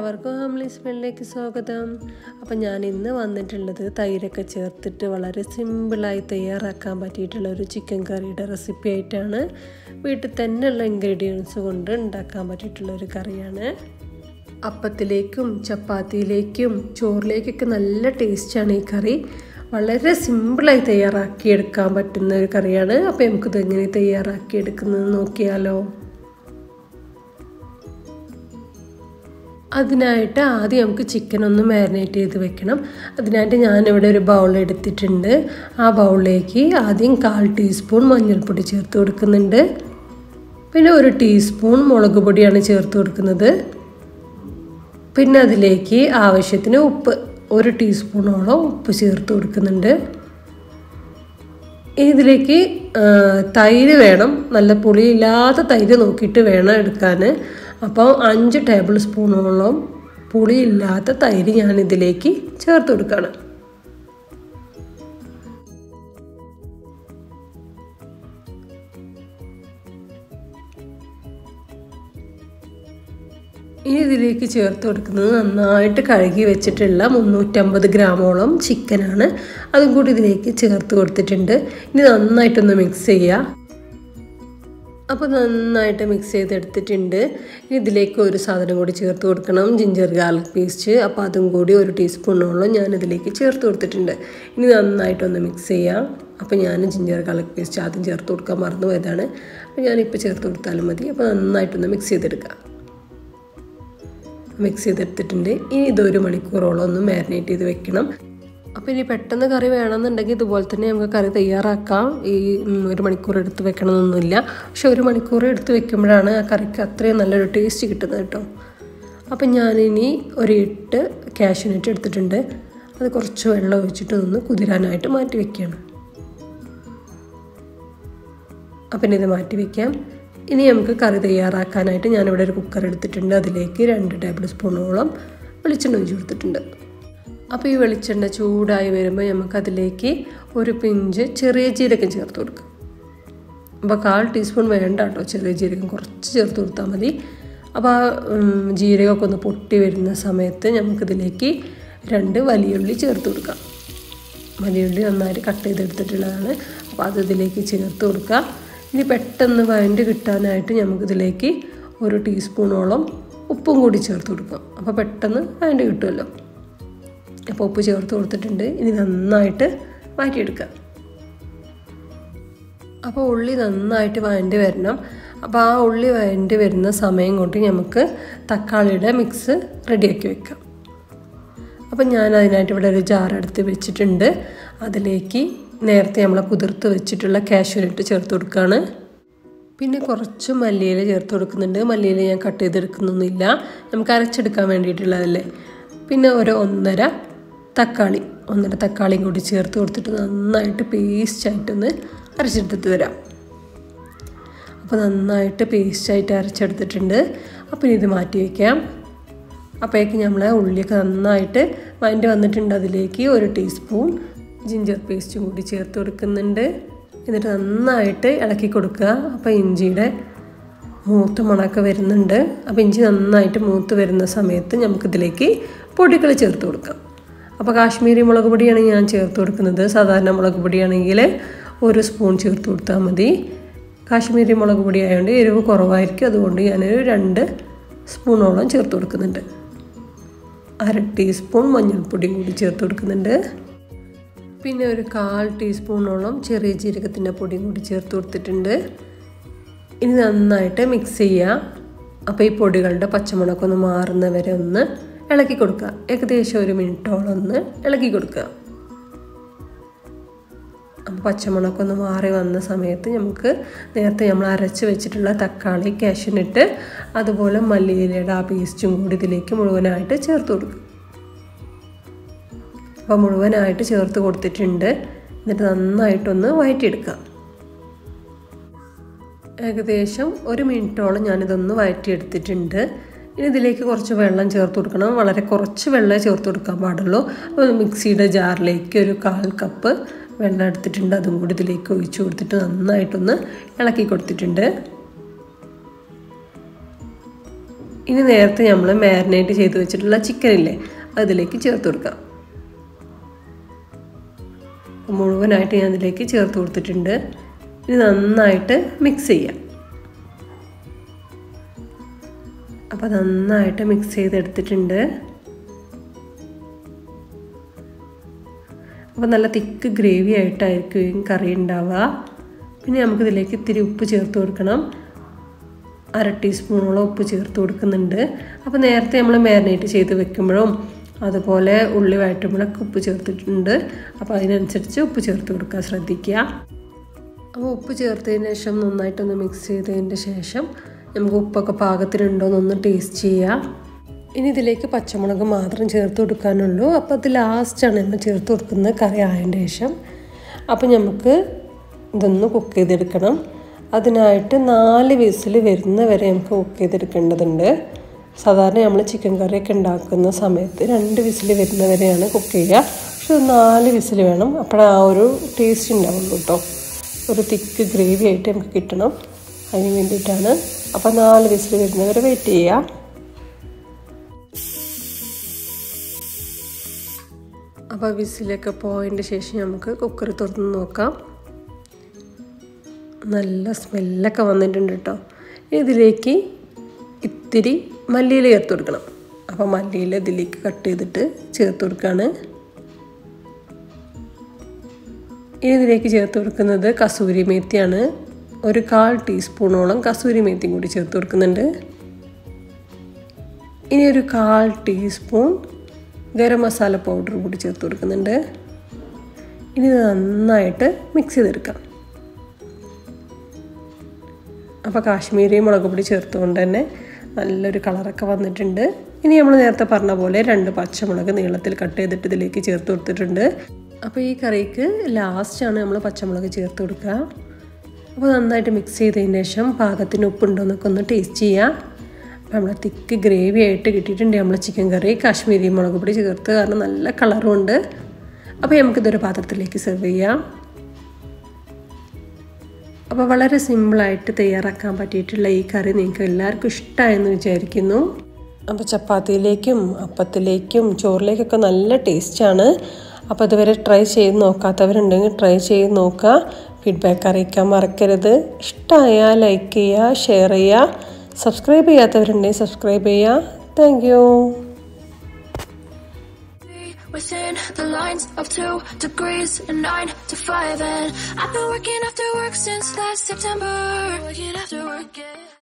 എല്ലാവർക്കും ഹംലി സ്മെല്ലിലേക്ക് സ്വാഗതം അപ്പം ഞാൻ ഇന്ന് വന്നിട്ടുള്ളത് തൈരൊക്കെ ചേർത്തിട്ട് വളരെ സിമ്പിളായി തയ്യാറാക്കാൻ പറ്റിയിട്ടുള്ള ഒരു ചിക്കൻ കറിയുടെ റെസിപ്പി ആയിട്ടാണ് വീട്ടിൽ തന്നെയുള്ള ഇൻഗ്രീഡിയൻസ് കൊണ്ട് ഉണ്ടാക്കാൻ പറ്റിയിട്ടുള്ള ഒരു കറിയാണ് അപ്പത്തിലേക്കും ചപ്പാത്തിയിലേക്കും ചോറിലേക്കൊക്കെ നല്ല ടേസ്റ്റാണ് ഈ കറി വളരെ സിമ്പിളായി തയ്യാറാക്കി എടുക്കാൻ പറ്റുന്ന ഒരു കറിയാണ് അപ്പോൾ നമുക്കിത് എങ്ങനെ തയ്യാറാക്കി എടുക്കുന്നത് നോക്കിയാലോ അതിനായിട്ട് ആദ്യം നമുക്ക് ചിക്കൻ ഒന്ന് മാരിനേറ്റ് ചെയ്ത് വെക്കണം അതിനായിട്ട് ഞാനിവിടെ ഒരു ബൗൾ എടുത്തിട്ടുണ്ട് ആ ബൗളിലേക്ക് ആദ്യം കാൽ ടീസ്പൂൺ മഞ്ഞൾപ്പൊടി ചേർത്ത് കൊടുക്കുന്നുണ്ട് പിന്നെ ഒരു ടീസ്പൂൺ മുളക് പൊടിയാണ് ചേർത്ത് കൊടുക്കുന്നത് പിന്നെ അതിലേക്ക് ആവശ്യത്തിന് ഉപ്പ് ഒരു ടീസ്പൂണോളം ഉപ്പ് ചേർത്ത് കൊടുക്കുന്നുണ്ട് ഇതിലേക്ക് തൈര് വേണം നല്ല പുളിയില്ലാത്ത തൈര് നോക്കിയിട്ട് വേണം എടുക്കാൻ അപ്പോൾ അഞ്ച് ടേബിൾ സ്പൂണോളം പുളിയില്ലാത്ത തൈര് ഞാൻ ഇതിലേക്ക് ചേർത്ത് കൊടുക്കുകയാണ് ഇനി ഇതിലേക്ക് ചേർത്ത് കൊടുക്കുന്നത് നന്നായിട്ട് കഴുകി വെച്ചിട്ടുള്ള മുന്നൂറ്റമ്പത് ഗ്രാമോളം ചിക്കനാണ് അതും കൂടി ഇതിലേക്ക് ചേർത്ത് കൊടുത്തിട്ടുണ്ട് ഇനി നന്നായിട്ടൊന്ന് മിക്സ് ചെയ്യുക അപ്പോൾ നന്നായിട്ട് മിക്സ് ചെയ്തെടുത്തിട്ടുണ്ട് ഇതിലേക്ക് ഒരു സാധനം കൂടി ചേർത്ത് കൊടുക്കണം ജിഞ്ചർ ഗാർലിക് പേസ്റ്റ് അപ്പോൾ അതും കൂടി ഒരു ടീസ്പൂണോളം ഞാൻ ഇതിലേക്ക് ചേർത്ത് കൊടുത്തിട്ടുണ്ട് ഇനി നന്നായിട്ടൊന്ന് മിക്സ് ചെയ്യാം അപ്പോൾ ഞാൻ ജിഞ്ചർ ഗാർലിക് പേസ്റ്റ് ആദ്യം ചേർത്ത് കൊടുക്കാൻ മറന്നു പോയതാണ് അപ്പോൾ ഞാനിപ്പോൾ ചേർത്ത് കൊടുത്താലും മതി അപ്പോൾ നന്നായിട്ടൊന്ന് മിക്സ് ചെയ്തെടുക്കാം മിക്സ് ചെയ്തെടുത്തിട്ടുണ്ട് ഇനി ഇതൊരു മണിക്കൂറോളം ഒന്ന് മാരിനേറ്റ് ചെയ്ത് വെക്കണം അപ്പോൾ ഇനി പെട്ടെന്ന് കറി വേണമെന്നുണ്ടെങ്കിൽ ഇതുപോലെ തന്നെ നമുക്ക് കറി തയ്യാറാക്കാം ഈ ഒരു മണിക്കൂർ എടുത്ത് വെക്കണമെന്നൊന്നുമില്ല പക്ഷെ ഒരു മണിക്കൂർ എടുത്ത് വെക്കുമ്പോഴാണ് ആ കറിക്ക് അത്രയും നല്ലൊരു ടേസ്റ്റ് കിട്ടുന്നത് കേട്ടോ അപ്പം ഞാനിനി ഒരു ഇട്ട് കാഷ്യൂനട്ട് എടുത്തിട്ടുണ്ട് അത് കുറച്ച് വെള്ളം ഒഴിച്ചിട്ട് ഒന്ന് കുതിരാനായിട്ട് മാറ്റി വെക്കുകയാണ് അപ്പം ഇത് മാറ്റി വയ്ക്കാം ഇനി നമുക്ക് കറി തയ്യാറാക്കാനായിട്ട് ഞാനിവിടെ ഒരു കുക്കർ എടുത്തിട്ടുണ്ട് അതിലേക്ക് രണ്ട് ടേബിൾ സ്പൂണോളം വെളിച്ചെണ്ണ ഒഴിച്ച് കൊടുത്തിട്ടുണ്ട് അപ്പോൾ ഈ വെളിച്ചെണ്ണ ചൂടായി വരുമ്പോൾ നമുക്ക് അതിലേക്ക് ഒരു പിഞ്ച് ചെറിയ ജീരകം ചേർത്ത് കൊടുക്കാം അപ്പോൾ കാൽ ടീസ്പൂൺ വേണ്ട കേട്ടോ ചെറിയ ജീരകം കുറച്ച് ചേർത്ത് കൊടുത്താൽ മതി അപ്പോൾ ആ ജീരകമൊക്കെ ഒന്ന് പൊട്ടി വരുന്ന സമയത്ത് നമുക്കിതിലേക്ക് രണ്ട് വലിയുള്ളി ചേർത്ത് കൊടുക്കാം വലിയുള്ളി നന്നായിട്ട് കട്ട് ചെയ്തെടുത്തിട്ടുള്ളതാണ് അപ്പോൾ അത് ഇതിലേക്ക് ചേർത്ത് കൊടുക്കുക ഇനി പെട്ടെന്ന് വഴണ്ട് കിട്ടാനായിട്ട് നമുക്കിതിലേക്ക് ഒരു ടീസ്പൂണോളം ഉപ്പും കൂടി ചേർത്ത് കൊടുക്കാം അപ്പോൾ പെട്ടെന്ന് വഴണ്ട് കിട്ടുമല്ലോ അപ്പോൾ ഉപ്പ് ചേർത്ത് കൊടുത്തിട്ടുണ്ട് ഇനി നന്നായിട്ട് മാറ്റിയെടുക്കുക അപ്പോൾ ഉള്ളി നന്നായിട്ട് വഴണ്ടി വരണം അപ്പോൾ ആ ഉള്ളി വഴണ്ടി വരുന്ന സമയം കൊണ്ട് നമുക്ക് തക്കാളിയുടെ മിക്സ് റെഡിയാക്കി വെക്കാം അപ്പം ഞാൻ അതിനായിട്ട് ഇവിടെ ഒരു ജാർ എടുത്ത് വെച്ചിട്ടുണ്ട് അതിലേക്ക് നേരത്തെ നമ്മൾ കുതിർത്ത് വെച്ചിട്ടുള്ള കാഷ്യൂനിട്ട് ചേർത്ത് കൊടുക്കുകയാണ് പിന്നെ കുറച്ച് മല്ലിയില ചേർത്ത് കൊടുക്കുന്നുണ്ട് മല്ലിയില ഞാൻ കട്ട് ചെയ്തെടുക്കുന്നൊന്നുമില്ല നമുക്ക് അരച്ചെടുക്കാൻ വേണ്ടിയിട്ടുള്ളതല്ലേ പിന്നെ ഒരു ഒന്നര തക്കാളി ഒന്നര തക്കാളിയും കൂടി ചേർത്ത് കൊടുത്തിട്ട് നന്നായിട്ട് പേസ്റ്റായിട്ടൊന്ന് അരച്ചെടുത്തിട്ട് വരാം അപ്പോൾ നന്നായിട്ട് പേസ്റ്റായിട്ട് അരച്ചെടുത്തിട്ടുണ്ട് അപ്പോൾ ഇത് മാറ്റി വയ്ക്കാം അപ്പോഴേക്ക് നമ്മൾ ഉള്ളിയൊക്കെ നന്നായിട്ട് വഴണ്ടി വന്നിട്ടുണ്ട് അതിലേക്ക് ഒരു ടീസ്പൂൺ ജിഞ്ചർ പേസ്റ്റും കൂടി ചേർത്ത് കൊടുക്കുന്നുണ്ട് എന്നിട്ട് നന്നായിട്ട് ഇളക്കി കൊടുക്കുക അപ്പോൾ ഇഞ്ചിയുടെ മൂത്ത് മണമൊക്കെ വരുന്നുണ്ട് അപ്പോൾ ഇഞ്ചി നന്നായിട്ട് മൂത്ത് വരുന്ന സമയത്ത് നമുക്കിതിലേക്ക് പൊടികൾ ചേർത്ത് കൊടുക്കാം അപ്പോൾ കാശ്മീരി മുളക് പൊടിയാണ് ഞാൻ ചേർത്ത് കൊടുക്കുന്നത് സാധാരണ മുളക് പൊടിയാണെങ്കിൽ ഒരു സ്പൂൺ ചേർത്ത് കൊടുത്താൽ മതി കാശ്മീരി മുളക് പൊടി ആയതുകൊണ്ട് എരിവ് കുറവായിരിക്കും അതുകൊണ്ട് ഞാനൊരു രണ്ട് സ്പൂണോളം ചേർത്ത് കൊടുക്കുന്നുണ്ട് അര ടീസ്പൂൺ മഞ്ഞൾപ്പൊടി കൂടി ചേർത്ത് കൊടുക്കുന്നുണ്ട് പിന്നെ ഒരു കാൽ ടീസ്പൂണോളം ചെറിയ ജീരകത്തിൻ്റെ പൊടിയും കൂടി ചേർത്ത് കൊടുത്തിട്ടുണ്ട് ഇനി നന്നായിട്ട് മിക്സ് ചെയ്യുക അപ്പോൾ ഈ പൊടികളുടെ പച്ചമുളക് ഒന്ന് മാറുന്നവരെ ഒന്ന് ഇളക്കി കൊടുക്കുക ഏകദേശം ഒരു മിനിറ്റോളം ഒന്ന് ഇളക്കി കൊടുക്കുക അപ്പോൾ പച്ചമുളക് ഒന്ന് മാറി വന്ന സമയത്ത് നമുക്ക് നേരത്തെ നമ്മൾ അരച്ച് വെച്ചിട്ടുള്ള തക്കാളി കാഷ്യൂനിട്ട് അതുപോലെ മല്ലിയിലയുടെ ആ പേസ്റ്റും കൂടി ഇതിലേക്ക് മുഴുവനായിട്ട് ചേർത്ത് കൊടുക്കും അപ്പോൾ മുഴുവനായിട്ട് ചേർത്ത് കൊടുത്തിട്ടുണ്ട് എന്നിട്ട് നന്നായിട്ടൊന്ന് വഴറ്റിയെടുക്കാം ഏകദേശം ഒരു മിനിറ്റോളം ഞാനിതൊന്ന് വഴറ്റിയെടുത്തിട്ടുണ്ട് ഇനി ഇതിലേക്ക് കുറച്ച് വെള്ളം ചേർത്ത് കൊടുക്കണം വളരെ കുറച്ച് വെള്ളമേ ചേർത്ത് കൊടുക്കാൻ പാടുള്ളൂ അപ്പോൾ മിക്സിയുടെ ജാറിലേക്ക് ഒരു കാൽ കപ്പ് വെള്ളം എടുത്തിട്ടുണ്ട് അതും കൂടി ഇതിലേക്ക് ഒഴിച്ചു കൊടുത്തിട്ട് നന്നായിട്ടൊന്ന് ഇളക്കി കൊടുത്തിട്ടുണ്ട് ഇനി നേരത്തെ നമ്മൾ മാരിനേറ്റ് ചെയ്ത് വെച്ചിട്ടുള്ള ചിക്കൻ ഇല്ലേ അതിലേക്ക് ചേർത്ത് കൊടുക്കാം മുഴുവനായിട്ട് ഞാൻ അതിലേക്ക് ചേർത്ത് കൊടുത്തിട്ടുണ്ട് ഇനി നന്നായിട്ട് മിക്സ് ചെയ്യാം അപ്പോൾ നന്നായിട്ട് മിക്സ് ചെയ്തെടുത്തിട്ടുണ്ട് അപ്പോൾ നല്ല തിക്ക് ഗ്രേവി ആയിട്ടായിരിക്കും കറി ഉണ്ടാവുക പിന്നെ നമുക്കിതിലേക്ക് ഇത്തിരി ഉപ്പ് ചേർത്ത് കൊടുക്കണം അര ടീസ്പൂണോളം ഉപ്പ് ചേർത്ത് കൊടുക്കുന്നുണ്ട് അപ്പോൾ നേരത്തെ നമ്മൾ മാരിനേറ്റ് ചെയ്ത് വെക്കുമ്പോഴും അതുപോലെ ഉള്ളി വഴറ്റുമ്പോഴൊക്കെ ഉപ്പ് ചേർത്തിട്ടുണ്ട് അപ്പോൾ അതിനനുസരിച്ച് ഉപ്പ് ചേർത്ത് കൊടുക്കാൻ ശ്രദ്ധിക്കുക അപ്പോൾ ഉപ്പ് ചേർത്തതിന് ശേഷം നന്നായിട്ടൊന്ന് മിക്സ് ചെയ്തതിന് ശേഷം നമുക്ക് ഉപ്പൊക്കെ പാകത്തിനുണ്ടോ എന്നൊന്ന് ടേസ്റ്റ് ചെയ്യാം ഇനി ഇതിലേക്ക് പച്ചമുളക് മാത്രം ചേർത്ത് കൊടുക്കാനുള്ളൂ അപ്പോൾ അത് ലാസ്റ്റാണ് നമ്മൾ ചേർത്ത് കൊടുക്കുന്നത് കറി ആയതിൻ്റെ ശേഷം അപ്പോൾ നമുക്ക് ഇതൊന്ന് കുക്ക് ചെയ്തെടുക്കണം അതിനായിട്ട് നാല് വിസിൽ വരുന്ന വരെ നമുക്ക് കുക്ക് ചെയ്തെടുക്കേണ്ടതുണ്ട് സാധാരണ നമ്മൾ ചിക്കൻ കറിയൊക്കെ ഉണ്ടാക്കുന്ന സമയത്ത് രണ്ട് വിസിൽ വരുന്ന വരെയാണ് കുക്ക് ചെയ്യുക പക്ഷെ നാല് വിസിൽ വേണം അപ്പോഴാ ആ ഒരു ടേസ്റ്റ് ഉണ്ടാവുള്ളൂ കേട്ടോ ഒരു തിക്ക് ഗ്രേവി ആയിട്ട് നമുക്ക് കിട്ടണം അതിന് വേണ്ടിയിട്ടാണ് അപ്പോൾ നാല് വിസിൽ വരുന്നവരെ വെയിറ്റ് ചെയ്യുക അപ്പോൾ വിസിലൊക്കെ പോയതിൻ്റെ ശേഷം നമുക്ക് കുക്കർ തുറന്ന് നോക്കാം നല്ല സ്മെല്ലൊക്കെ വന്നിട്ടുണ്ട് കേട്ടോ ഇതിലേക്ക് ഇത്തിരി മല്ലിയില ചേർത്ത് കൊടുക്കണം അപ്പോൾ മല്ലിയില ഇതിലേക്ക് കട്ട് ചെയ്തിട്ട് ചേർത്ത് കൊടുക്കുകയാണ് ഇനി ഇതിലേക്ക് ചേർത്ത് കൊടുക്കുന്നത് കസൂരി മേത്തിയാണ് ഒരു കാൽ ടീസ്പൂണോളം കസൂരി മേത്തിയും കൂടി ചേർത്ത് കൊടുക്കുന്നുണ്ട് ഇനി ഒരു കാൽ ടീസ്പൂൺ ഗരം മസാല പൗഡർ കൂടി ചേർത്ത് കൊടുക്കുന്നുണ്ട് ഇനി ഇത് നന്നായിട്ട് മിക്സ് ചെയ്തെടുക്കാം അപ്പോൾ കാശ്മീരി മുളക് പൊടി ചേർത്തുകൊണ്ട് തന്നെ നല്ലൊരു കളറൊക്കെ വന്നിട്ടുണ്ട് ഇനി നമ്മൾ നേരത്തെ പറഞ്ഞ പോലെ രണ്ട് പച്ചമുളക് നീളത്തിൽ കട്ട് ചെയ്തിട്ട് ഇതിലേക്ക് ചേർത്ത് കൊടുത്തിട്ടുണ്ട് അപ്പോൾ ഈ കറിക്ക് ലാസ്റ്റാണ് നമ്മൾ പച്ചമുളക് ചേർത്ത് കൊടുക്കുക അപ്പോൾ നന്നായിട്ട് മിക്സ് ചെയ്തതിന് ശേഷം പാകത്തിന് ഉപ്പുണ്ടോ എന്നൊക്കെ ഒന്ന് ടേസ്റ്റ് ചെയ്യുക അപ്പോൾ നമ്മൾ തിക്ക് ഗ്രേവി ആയിട്ട് കിട്ടിയിട്ടുണ്ട് നമ്മൾ ചിക്കൻ കറി കാശ്മീരി മുളക് പൊടി ചേർത്ത് കാരണം നല്ല കളറും ഉണ്ട് അപ്പോൾ നമുക്കിതൊരു പാത്രത്തിലേക്ക് സെർവ് ചെയ്യാം അപ്പോൾ വളരെ സിമ്പിളായിട്ട് തയ്യാറാക്കാൻ പറ്റിയിട്ടുള്ള ഈ കറി നിങ്ങൾക്ക് എല്ലാവർക്കും ഇഷ്ടമായെന്ന് വിചാരിക്കുന്നു അപ്പോൾ ചപ്പാത്തിയിലേക്കും അപ്പത്തിലേക്കും ചോറിലേക്കൊക്കെ നല്ല ടേസ്റ്റാണ് അപ്പോൾ ഇതുവരെ ട്രൈ ചെയ്ത് നോക്കാത്തവരുണ്ടെങ്കിൽ ട്രൈ ചെയ്ത് നോക്കുക ഫീഡ്ബാക്ക് അറിയിക്കാൻ മറക്കരുത് ഇഷ്ടമായാൽ ലൈക്ക് ചെയ്യുക ഷെയർ ചെയ്യുക സബ്സ്ക്രൈബ് ചെയ്യാത്തവരുണ്ടെങ്കിൽ സബ്സ്ക്രൈബ് ചെയ്യുക thank you Within the lines of two degrees and nine to five, and I've been working after work since last September.